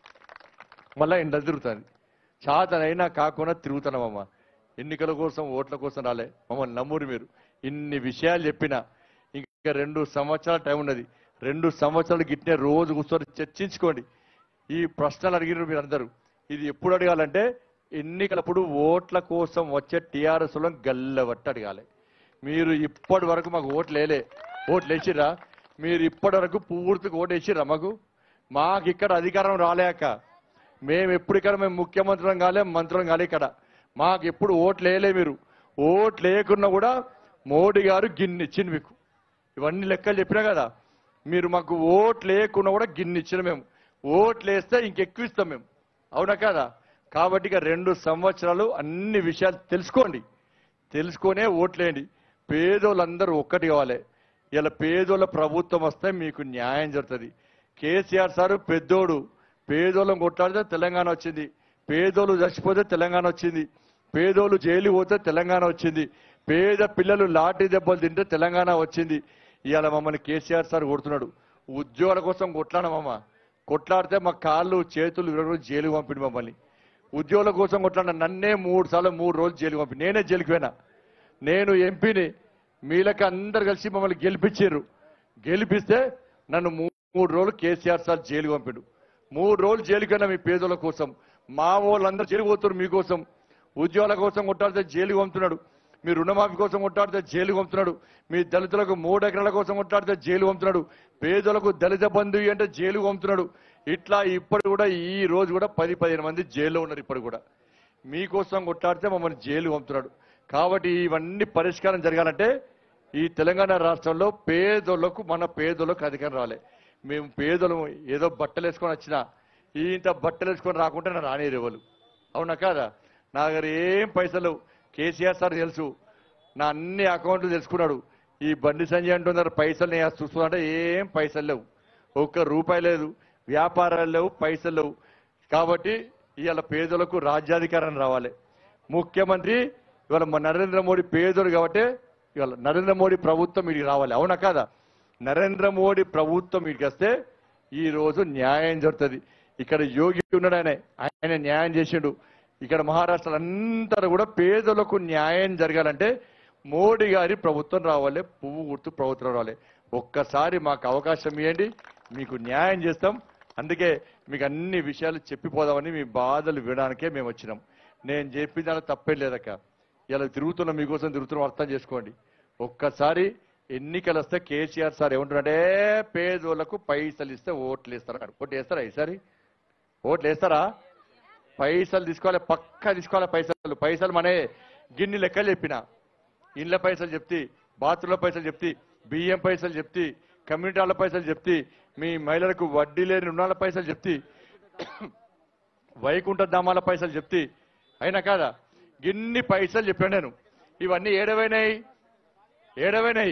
మళ్ళా ఎండ తిరుగుతుంది చాతనైనా కాకుండా తిరుగుతున్నామమ్మ ఎన్నికల కోసం ఓట్ల కోసం రాలే మమ్మల్ని నమ్మురు మీరు ఇన్ని విషయాలు చెప్పినా ఇంకా రెండు సంవత్సరాల టైం ఉన్నది రెండు సంవత్సరాలు గిట్నే రోజు కూర్చొని చర్చించుకోండి ఈ ప్రశ్నలు అడిగినారు మీరు అందరూ ఇది ఎప్పుడు అడగాలంటే ఎన్నికలప్పుడు ఓట్ల కోసం వచ్చే టీఆర్ఎస్ గల్లబట్టి అడగాలి మీరు ఇప్పటి వరకు మాకు ఓట్లు వేయలే ఓట్లు వేసిర్రా మీరు ఇప్పటి వరకు పూర్తిగా ఓటు వేసిర్రా మాకు మాకు ఇక్కడ అధికారం రాలేక మేము ఎప్పుడు ఇక్కడ మేము ముఖ్యమంత్రులం కాలే మంత్రులం కాలే ఇక్కడ మాకు ఎప్పుడు ఓట్లు వేయలే మీరు ఓట్లు వేయకున్నా కూడా మోడీ గారు గిన్నె ఇచ్చింది మీకు ఇవన్నీ లెక్కలు చెప్పినా కదా మీరు మాకు ఓట్లు వేయకున్నా కూడా గిన్నె ఇచ్చిన మేము ఓట్లు వేస్తే ఇంకెక్కువ ఇస్తాం మేము అవునా కదా కాబట్టి ఇక రెండు సంవత్సరాలు అన్ని విషయాలు తెలుసుకోండి తెలుసుకొనే ఓట్లేయండి పేదోళ్ళందరూ ఒక్కటి కావాలి ఇలా పేదోళ్ళ ప్రభుత్వం వస్తే మీకు న్యాయం జరుగుతుంది కేసీఆర్ సారు పెద్దోడు పేదోళ్ళం కొట్లాడితే తెలంగాణ వచ్చింది పేదోళ్ళు చచ్చిపోతే తెలంగాణ వచ్చింది పేదోళ్ళు జైలు పోతే తెలంగాణ వచ్చింది పేద పిల్లలు లాఠీ దెబ్బలు తింటే తెలంగాణ వచ్చింది ఇవాళ మమ్మల్ని కేసీఆర్ సార్ కొడుతున్నాడు ఉద్యోగాల కోసం కొట్లాడమమ్మ కొట్లాడితే మా కాళ్ళు చేతులు విరగడం జైలు పంపిండు మమ్మల్ని ఉద్యోగుల కోసం కొట్లాడిన నన్నే మూడు సార్లు మూడు రోజులు జైలు పంపి నేనే జైలుకి పోయినా నేను ఎంపీని మీలకి అందరు కలిసి మమ్మల్ని గెలిపించారు గెలిపిస్తే నన్ను మూ- మూడు రోజులు కేసీఆర్ సార్ జైలు పంపిండు మూడు రోజులు జైలుకి వెళ్ళినా మీ పేదల కోసం మా వాళ్ళందరూ జైలు పోతున్నారు మీకోసం ఉద్యోగాల కోసం కొట్టాడితే జైలు పంపుతున్నాడు మీ రుణమాఫీ కోసం కొట్టాడితే జైలు పంపుతున్నాడు మీ దళితులకు మూడు ఎకరాల కోసం కొట్టాడితే జైలు పంపుతున్నాడు పేదలకు దళిత బంధు అంటే జైలు పంపుతున్నాడు ఇట్లా ఇప్పుడు కూడా ఈ రోజు కూడా పది పదిహేను మంది జైల్లో ఉన్నారు ఇప్పుడు కూడా మీకోసం కొట్లాడితే మమ్మల్ని జైలు పంపుతున్నాడు కాబట్టి ఇవన్నీ పరిష్కారం జరగాలంటే ఈ తెలంగాణ రాష్ట్రంలో పేదోళ్లకు మన పేదోళ్ళకు అధికారం రాలే మేము పేదోళ్ళము ఏదో బట్టలు వేసుకొని వచ్చినా ఈ ఇంత బట్టలు వేసుకొని రాకుంటే నా రానిరు ఎవరు అవునా కాదా నా దగ్గర ఏం పైసలు కేసీఆర్ సార్ తెలుసు నా అన్ని అకౌంట్లు తెలుసుకున్నాడు ఈ బండి సంజయ్ అంటున్నారు పైసలు నేను చూస్తున్నా ఏం పైసలు లేవు ఒక్క రూపాయి లేదు వ్యాపారాలు లేవు పైసలు లేవు కాబట్టి ఇవాళ పేదలకు రాజ్యాధికారం రావాలి ముఖ్యమంత్రి ఇవాళ మన నరేంద్ర మోడీ పేదోడు కాబట్టి ఇవాళ నరేంద్ర మోడీ ప్రభుత్వం వీడికి రావాలి అవునా కాదా నరేంద్ర మోడీ ప్రభుత్వం వీడికి వస్తే ఈ రోజు న్యాయం జరుగుతుంది ఇక్కడ యోగి ఉన్నాడు ఆయన ఆయన న్యాయం చేసిండు ఇక్కడ మహారాష్ట్ర అందరూ కూడా పేదలకు న్యాయం జరగాలంటే మోడీ గారి ప్రభుత్వం రావాలి పువ్వు గుర్తు ప్రభుత్వం రావాలి ఒక్కసారి మాకు అవకాశం ఇవ్వండి మీకు న్యాయం చేస్తాం అందుకే మీకు అన్ని విషయాలు చెప్పిపోదామని మీ బాధలు వినడానికే మేము వచ్చినాం నేను చెప్పిన దాంట్లో తప్పేం లేదక్క ఇలా తిరుగుతున్న మీకోసం తిరుగుతున్నాం అర్థం చేసుకోండి ఒక్కసారి ఎన్నికలు వస్తే కేసీఆర్ సార్ ఏమంటున్నాడే పేదోళ్లకు పైసలు ఇస్తే ఓట్లు వేస్తారా ఓట్లు వేస్తారా ఈసారి ఓట్లు వేస్తారా పైసలు తీసుకోవాలి పక్కా తీసుకోవాలి పైసలు పైసలు మనే గిన్ని లెక్కలు చెప్పిన ఇండ్ల పైసలు చెప్తి బాత్రూంల పైసలు చెప్తి బియ్యం పైసలు చెప్తి కమ్యూనిటీ హాల్ల పైసలు చెప్తి మీ మహిళలకు వడ్డీ లేని రుణాల పైసలు చెప్తి వైకుంఠ ధామాల పైసలు చెప్తి అయినా కాదా గిన్ని పైసలు చెప్పాను నేను ఇవన్నీ ఏడవైనాయి ఏడవైనాయి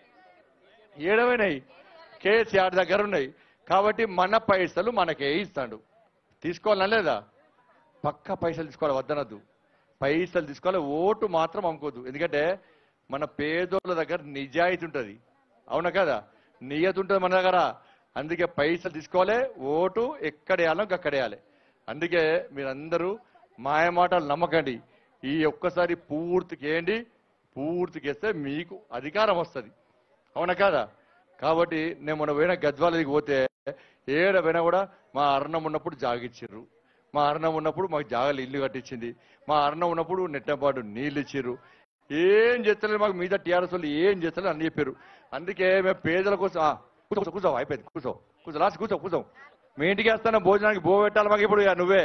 ఏడవైనాయి కేసీఆర్ దగ్గర ఉన్నాయి కాబట్టి మన పైసలు మనకే ఇస్తాడు తీసుకోవాలనా లేదా పక్క పైసలు తీసుకోవాలి వద్దనద్దు పైసలు తీసుకోవాలి ఓటు మాత్రం అమ్ముకోవద్దు ఎందుకంటే మన పేదోళ్ళ దగ్గర నిజాయితీ ఉంటుంది అవునా కదా నియతి ఉంటుంది మన దగ్గర అందుకే పైసలు తీసుకోవాలి ఓటు ఎక్కడ వేయాలో అక్కడ వేయాలి అందుకే మీరందరూ మాయమాటలు నమ్మకండి ఈ ఒక్కసారి పూర్తికి వేయండి పూర్తికి వేస్తే మీకు అధికారం వస్తుంది అవునా కాదా కాబట్టి నేను మొన్న పోయిన గద్వాలకి పోతే ఏడ పోయినా కూడా మా అరణం ఉన్నప్పుడు జాగిచ్చిర్రు మా అరణం ఉన్నప్పుడు మాకు జాగలు ఇల్లు కట్టించింది మా అరణం ఉన్నప్పుడు నెట్టపాటు నీళ్ళు ఇచ్చిర్రు ఏం చేస్తలేదు మాకు మీద టీఆర్ఎస్ వాళ్ళు ఏం చేస్తలేదు అని చెప్పారు అందుకే మేము పేదల కోసం ఆ, కూర్చో కూర్చో అయిపోయింది కూర్చో కూర్చో లాస్ట్ కూర్చో కూర్చో మీ ఇంటికి వేస్తాను భోజనానికి బో పెట్టాలి మాకు ఇప్పుడు ఇక నువ్వే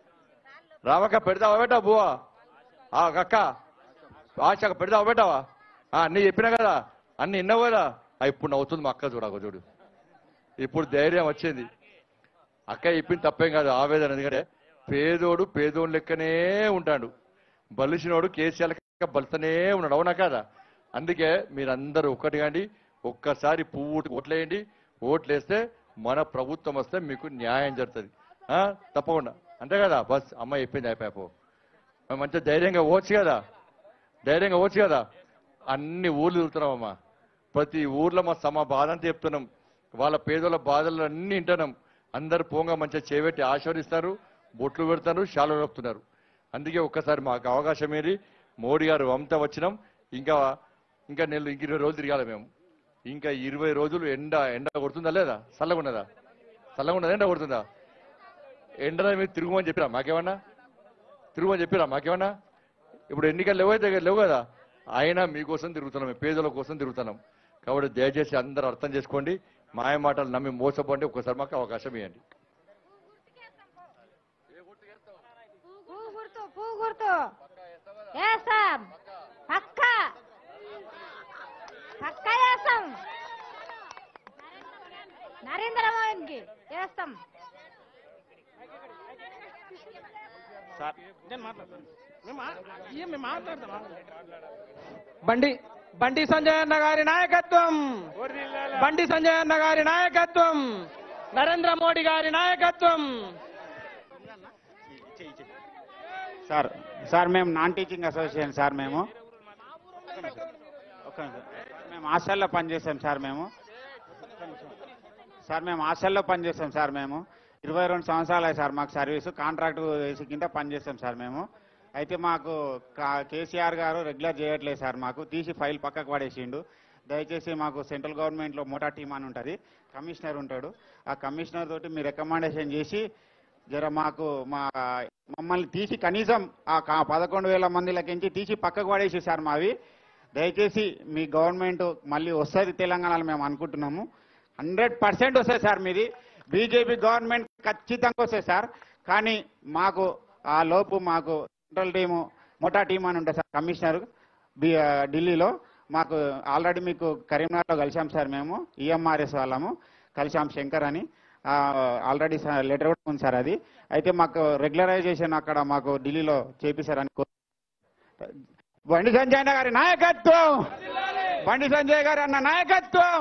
రామక్క పెడతావా పెట్టా బువా ఆ అక్క ఆశ పెడతావా పెట్టావా ఆ, అన్నీ చెప్పినా కదా అన్ని విన్నావు కదా ఆ, ఇప్పుడు నవ్వుతుంది మా అక్క చూడక చూడు ఇప్పుడు ధైర్యం వచ్చింది అక్క చెప్పింది తప్పేం కాదు ఆవేదన ఎందుకంటే పేదోడు పేదోడు లెక్కనే ఉంటాడు బలిసినోడు కేసీఆర్ లెక్క బలితనే ఉన్నాడు అవునా కదా అందుకే మీరందరూ ఒక్కటి కాండి ఒక్కసారి పువ్వుటి ఓట్లేయండి ఓట్లేస్తే మన ప్రభుత్వం వస్తే మీకు న్యాయం జరుగుతుంది ఆ, తప్పకుండా అంతే కదా బస్ అమ్మ చెప్పింది అయిపోయాపో మంచిగా ధైర్యంగా ఓచ్చు కదా ధైర్యంగా ఓచ్చు కదా అన్ని ఊర్లు తిరుగుతున్నామమ్మా ప్రతి ఊర్లో మా సమ బాధ అంతా చెప్తున్నాం వాళ్ళ పేదోళ్ళ బాధలు అన్ని వింటున్నాం అందరు పోంగా మంచిగా చేపెట్టి ఆశీర్వదిస్తారు బొట్లు పెడతారు శాలు నొప్పుతున్నారు అందుకే ఒక్కసారి మాకు అవకాశం ఏది మోడీ గారు అంతా వచ్చినాం ఇంకా ఇంకా నెలలు ఇంక ఇరవై రోజులు తిరగాలి మేము ఇంకా ఇరవై రోజులు ఎండ ఎండ కొడుతుందా లేదా చల్లగా ఉన్నదా చల్లగా ఉన్నదా ఎండ కొడుతుందా ఎండలో మీరు తిరుగుమని చెప్పిరా మాకేమన్నా తిరుగుమని చెప్పిరా మాకేమన్నా ఇప్పుడు ఎన్నికలు లేవు అయితే లేవు కదా అయినా మీకోసం తిరుగుతున్నాం మేము పేదల కోసం తిరుగుతున్నాం కాబట్టి దయచేసి అందరూ అర్థం చేసుకోండి మాయ మాటలు నమ్మి మోసపోండి ఒక్కసారి మాకు అవకాశం ఇవ్వండి పూ గుర్తు పూ గుర్తు వేస్తాం పక్క పక్క వేస్తాం నరేంద్ర మోడీకి వేస్తాం సార్ నేను మాట్లాడతాను మేము మా- ఏం మేము మాట్లాడతాం బండి బండి సంజయ్ అన్న గారి నాయకత్వం బండి సంజయ్ అన్న గారి నాయకత్వం నరేంద్ర మోడీ గారి నాయకత్వం సార్ సార్ మేము నాన్ టీచింగ్ అసోసియేషన్ సార్ మేము ఒక్క నిమిషం. మేము హాస్టల్లో పనిచేస్తాం సార్ మేము సార్ మేము హాస్టల్లో పనిచేస్తాం సార్ మేము ఇరవై రెండు సంవత్సరాలు అయ్యి సార్ మాకు సర్వీసు కాంట్రాక్ట్ వేసి కింద పనిచేస్తాం సార్ మేము అయితే మాకు కా- కేసీఆర్ గారు రెగ్యులర్ చేయట్లేదు సార్ మాకు తీసి ఫైల్ పక్కకు పడేసిండు దయచేసి మాకు సెంట్రల్ గవర్నమెంట్లో మోటా టీమ్ అని ఉంటుంది కమిషనర్ ఉంటాడు ఆ కమిషనర్ తోటి మీరు రికమెండేషన్ చేసి జర మాకు మా మమ్మల్ని తీసి కనీసం ఆ కా- పదకొండు వేల మందిలకించి తీసి పక్కకు పడేసి సార్ మావి దయచేసి మీ గవర్నమెంట్ మళ్ళీ వస్తుంది తెలంగాణలో మేము అనుకుంటున్నాము హండ్రెడ్ పర్సెంట్ వస్తుంది సార్ మీది బీజేపీ గవర్నమెంట్ ఖచ్చితంగా వస్తుంది సార్ కానీ మాకు ఆ లోపు మాకు సెంట్రల్ టీము మోటా టీం అని ఉంటుంది సార్ కమిషనర్ బి- ఆ, ఢిల్లీలో మాకు ఆల్రెడీ మీకు కరీంనగర్లో కలిసాం సార్ మేము ఈఎంఆర్ఎస్ వాళ్ళము కలిసాం శంకర్ అని ఆ, ఆల్రెడీ స- లెటర్ కూడా ఉంది సార్ అది అయితే మాకు రెగ్యులరైజేషన్ అక్కడ మాకు ఢిల్లీలో చేపిస్తారని కో- బండి సంజయ్ అన్న గారి నాయకత్వం బండి సంజయ్ గారి అన్న నాయకత్వం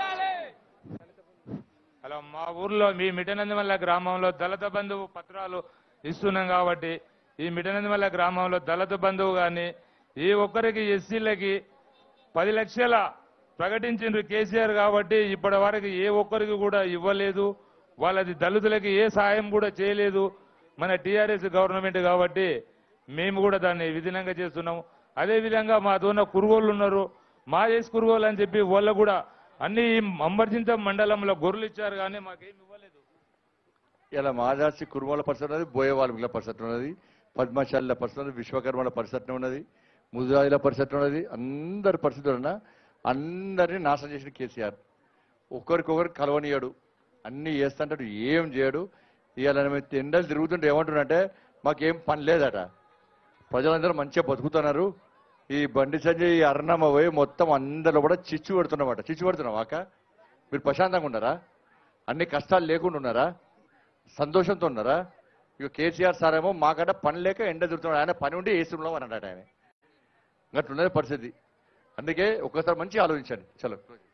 హలో మా ఊర్లో మీ మిటనందిమల్ల గ్రామంలో దళిత బంధువు పత్రాలు ఇస్తున్నాం కాబట్టి ఈ మిటనందిమల్ల గ్రామంలో దళిత బంధువు కానీ ఏ ఒక్కరికి ఎస్సీలకి పది లక్షల ప్రకటించిండ్రు కేసీఆర్ కాబట్టి ఇప్పటి వరకు ఏ ఒక్కరికి కూడా ఇవ్వలేదు వాళ్ళది దళితులకి ఏ సాయం కూడా చేయలేదు మన టీఆర్ఎస్ గవర్నమెంట్ కాబట్టి మేము కూడా దాన్ని విధంగా చేస్తున్నాము అదే విధంగా మాతోన్న కురుగోళ్ళు ఉన్నారు మా చేసి కురుగోళ్ళు అని చెప్పి వాళ్ళు కూడా అన్ని అంబర్జింత మండలంలో గొర్రెలు ఇచ్చారు కానీ మాకేం ఇవ్వలేదు ఇలా మహాదాసి కురుమల పరిస్థితి ఉన్నది బోయవాళ్ళ పరిస్థితి ఉన్నది పద్మశాలిల పరిస్థితి ఉన్నది విశ్వకర్మల పరిస్థితి ఉన్నది ముజాయిల పరిస్థితి ఉన్నది అందరి పరిస్థితులు ఉన్నా అందరినీ నాశనం చేసిన కేసీఆర్ ఒకరికొకరు కలవనీయడు అన్నీ చేస్తుంటాడు ఏం చేయడు ఇవాళ మేము ఎండలు తిరుగుతుంటే ఏమంటున్నాడంటే మాకేం పని లేదట ప్రజలందరూ మంచిగా బతుకుతున్నారు ఈ బండి సంజయ్ ఈ అరణమ్మ పోయి మొత్తం అందరిలో కూడా చిచ్చు పెడుతున్నమాట చిచ్చు పెడుతున్నావా అక్క మీరు ప్రశాంతంగా ఉన్నారా అన్ని కష్టాలు లేకుండా ఉన్నారా సంతోషంతో ఉన్నారా ఇక కేసీఆర్ సార్ ఏమో మాకంటే పని లేక ఎండ తిరుగుతున్నాడు ఆయన పని ఉండి ఏసీలో అని అన్నాడు ఆయన అట్లున్నది పరిస్థితి అందుకే ఒక్కసారి మంచిగా ఆలోచించండి చలో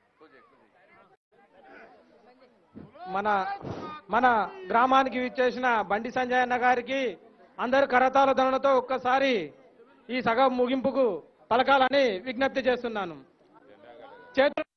మన మన గ్రామానికి విచ్చేసిన బండి సంజయ్ అన్న గారికి అందరు కరతాల ధనలతో ఒక్కసారి ఈ సగం ముగింపుకు పలకాలని విజ్ఞప్తి చేస్తున్నాను చేతులు